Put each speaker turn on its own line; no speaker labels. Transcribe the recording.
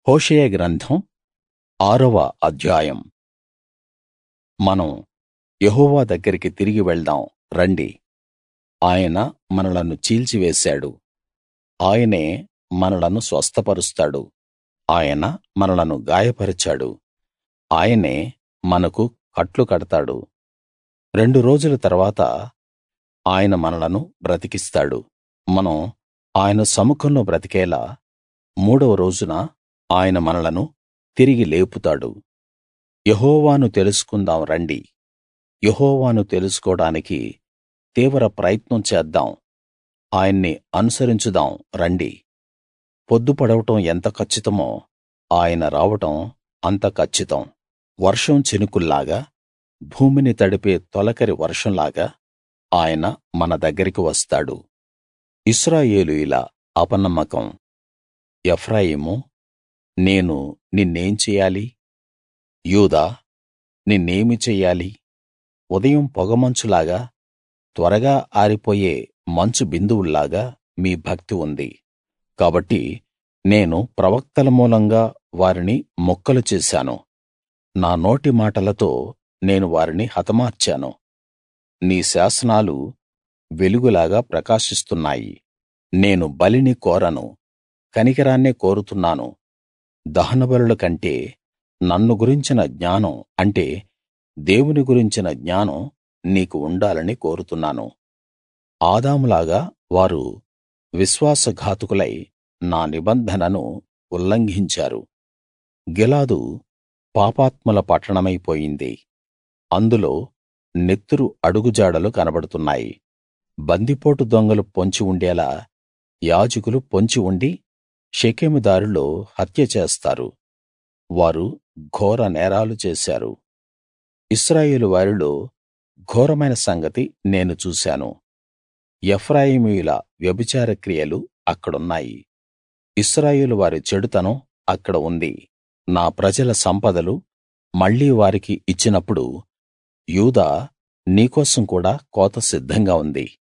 హోషేయ గ్రంథం ఆరవ అధ్యాయం మనం యెహోవా దగ్గరికి తిరిగి వెళ్దాం రండి ఆయన మనలను చీల్చివేశాడు ఆయనే మనలను స్వస్థపరుస్తాడు ఆయన మనలను గాయపరిచాడు ఆయనే మనకు కట్లు కడతాడు రెండు రోజుల తరువాత ఆయన మనలను బ్రతికిస్తాడు మనం ఆయన సముఖంలో బ్రతికేలా మూడవ రోజున ఆయన మనలను తిరిగి లేపుతాడు యెహోవాను తెలుసుకుందాం రండి యెహోవాను తెలుసుకోడానికి తీవ్ర ప్రయత్నం చేద్దాం ఆయన్ని అనుసరించుదాం రండి పొద్దు పొడవడం ఎంత కచ్చితమో ఆయన రావడం అంత కచ్చితం వర్షం చినుకుల్లాగా భూమిని తడిపే తొలకరి వర్షంలాగా ఆయన మన దగ్గరికి వస్తాడు ఇశ్రాయేలీయుల అపనమ్మకం ఎఫ్రాయిమూ నేను నిన్నేం చెయ్యాలి యూదా నిన్నేమి చెయ్యాలి ఉదయం పొగమంచులాగా త్వరగా ఆరిపోయే మంచు బిందువుల్లాగా మీ భక్తి ఉంది కాబట్టి నేను ప్రవక్తల మూలంగా వారిని ముక్కలు చేశాను నా నోటి మాటలతో నేను వారిని హతమార్చాను నీ శాసనాలు వెలుగులాగా ప్రకాశిస్తున్నాయి నేను బలిని కోరను కనికరాన్నే కోరుతున్నాను దహనబలుల కంటే నన్ను గురించిన జ్ఞానం అంటే దేవుని గురించిన జ్ఞానం నీకు ఉండాలని కోరుతున్నాను ఆదాములాగా వారు విశ్వాసఘాతకులై నా నిబంధనను ఉల్లంఘించారు గిలాదు పాపాత్ముల పట్టణమై పోయింది అందులో నెత్తురు అడుగుజాడలు కనబడుతున్నాయి బందిపోటు దొంగలు పొంచి ఉండేలా యాజకులు పొంచి ఉండి షెకెము దారిలో హత్య చేస్తారు వారు ఘోర నేరాలు చేశారు ఇశ్రాయేలు వారిలో ఘోరమైన సంగతి నేను చూశాను ఎఫ్రాయిమీయుల వ్యభిచార క్రియలు అక్కడున్నాయి ఇశ్రాయేలు వారి చెడుతనం అక్కడ ఉంది నా ప్రజల సంపదలు మళ్ళీ వారికి ఇచ్చినప్పుడు యూదా నీకోసం కూడా కోత సిద్ధంగా ఉంది